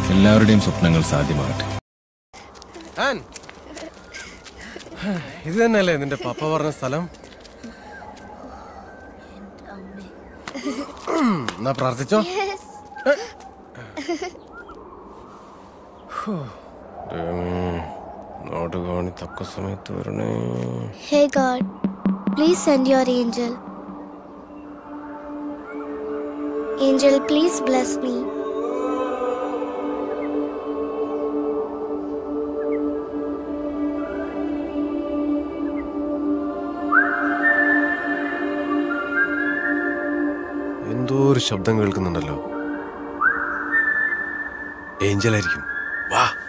എല്ലാവരുടെയും സ്വപ്നങ്ങൾ സാധ്യമാകട്ടെ ആൻ ഇത് തന്നെയല്ലേ നിന്റെ പപ്പ പറഞ്ഞ സ്ഥലം ഉം, എന്നാ പ്രാർത്ഥിച്ചോ ഹോ, ദൈവമേ, നാട് കാണി തക്ക സമയത്ത് വരണേ Hey God, please send your angel. Angel, please bless me. എന്തോ ഒരു ശബ്ദം കേൾക്കുന്നുണ്ടല്ലോ ഏഞ്ചൽ ആയിരിക്കും വാ